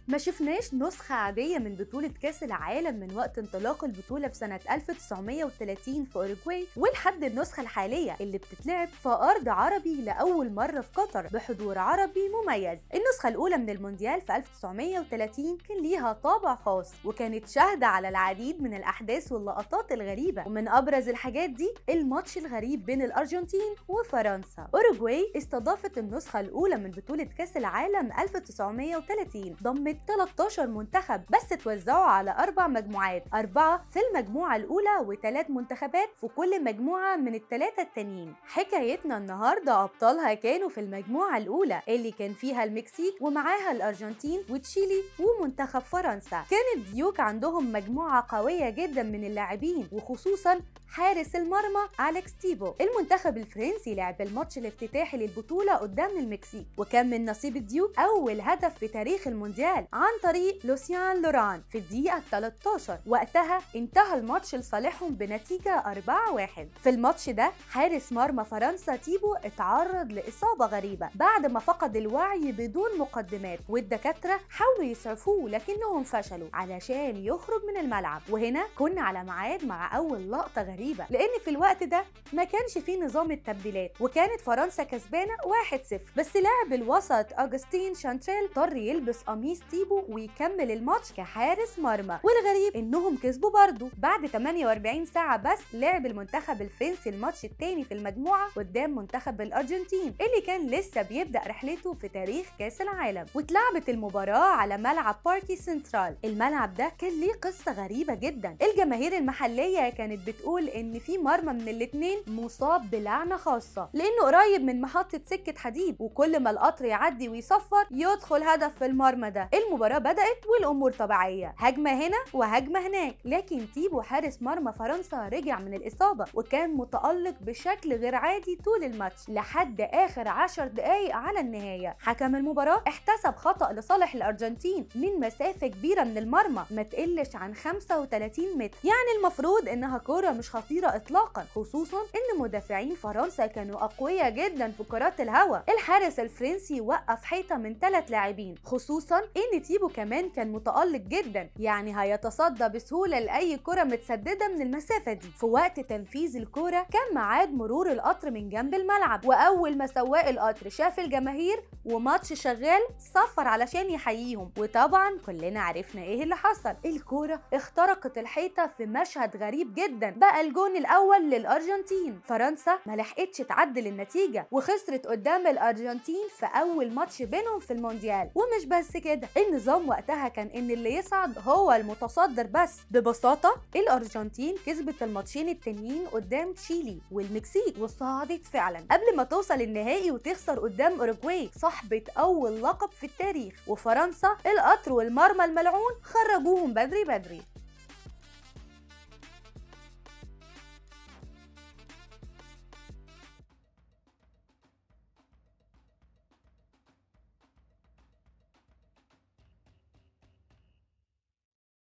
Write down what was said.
ما شفناش نسخة عادية من بطولة كأس العالم من وقت انطلاق البطولة في سنة 1930 في أوروجواي ولحد النسخة الحالية اللي بتتلعب في أرض عربي لأول مرة في قطر بحضور عربي مميز النسخة الأولى من المونديال في 1930 كان ليها طابع خاص وكانت شاهدة على العديد من الأحداث واللقطات الغريبة ومن أبرز الحاجات دي الماتش الغريب بين الأرجنتين وفرنسا أوروجواي استضافت النسخة الأولى من بطولة كأس العالم 1930 ضمت 13 منتخب بس توزعوا على أربع مجموعات أربعة في المجموعة الأولى وثلاث منتخبات في كل مجموعة من الثلاثة التانيين حكايتنا النهاردة أبطالها كانوا في المجموعة الأولى اللي كان فيها المكسيك ومعاها الأرجنتين وتشيلي ومنتخب فرنسا كانت ديوك عندهم مجموعة قوية جدا من اللاعبين وخصوصا حارس المرمى أليكس تيبو المنتخب الفرنسي لعب الماتش الافتتاحي للبطولة قدام المكسيك وكان من نصيب الديوك أول هدف في تاريخ المونديال عن طريق لوسيان لوران في الدقيقة 13 وقتها انتهى الماتش لصالحهم بنتيجة 4-1 في الماتش ده حارس مرمى فرنسا تيبو اتعرض لإصابة غريبة بعد ما فقد الوعي بدون مقدمات والدكاترة حاولوا يسعفوه لكنهم فشلوا علشان يخرج من الملعب وهنا كنا على ميعاد مع أول لقطة غريبة لأن في الوقت ده ما كانش فيه نظام التبديلات وكانت فرنسا كسبانة 1-0 بس لاعب الوسط أوجستين شانتريل اضطر يلبس قميص تيبو ويكمل الماتش كحارس مرمى والغريب انهم كسبوا برضه بعد 48 ساعة بس لعب المنتخب الفرنسي الماتش التاني في المجموعة قدام منتخب الأرجنتين اللي كان لسه بيبدأ رحلته في تاريخ كأس العالم واتلعبت المباراة على ملعب باركي سنترال الملعب ده كان ليه قصة غريبة جدا الجماهير المحلية كانت بتقول ان في مرمى من الاتنين مصاب بلعنة خاصة لانه قريب من محطة سكة حديد وكل ما القطر يعدي ويصفر يدخل هدف في المرمى ده المباراة بدأت والامور طبيعية هجمة هنا وهجمة هناك لكن تيبو حارس مرمى فرنسا رجع من الإصابة وكان متألق بشكل غير عادي طول الماتش لحد آخر 10 دقايق على النهاية حكم المباراة احتسب خطأ لصالح الأرجنتين من مسافة كبيرة من المرمى ما تقلش عن 35 متر يعني المفروض إنها كرة مش خطيرة إطلاقا خصوصا إن مدافعين فرنسا كانوا أقوياء جدا في كرات الهواء الحارس الفرنسي وقف حيطة من ثلاث لاعبين خصوصا إن تيبو كمان كان متألق جدا يعني هيتصدى بسهولة لأي كرة متسددة من المسافة دي في وقت تنفيذ الكرة كان ميعاد مرور القطر من جنب الملعب وأول ما سواق القطر شاف الجماهير وماتش شغال صفر علشان يحييهم وطبعا كلنا عرفنا ايه اللي حصل الكرة اخترقت الحيطة في مشهد غريب جدا بقى الجون الأول للأرجنتين فرنسا ما لحقتش تعدل النتيجة وخسرت قدام الأرجنتين في أول ماتش بينهم في المونديال ومش بس كده النظام وقتها كان إن اللي يصعد هو المتصدر بس ببساطة الأرجنتين كسبت الماتشين التانيين قدام تشيلي والمكسيك وصعدت فعلا قبل ما توصل النهائي وتخسر قدام أوروجواي صاحبة أول لقب في التاريخ وفرنسا القطر والمرمى الملعون خرجوهم بدري بدري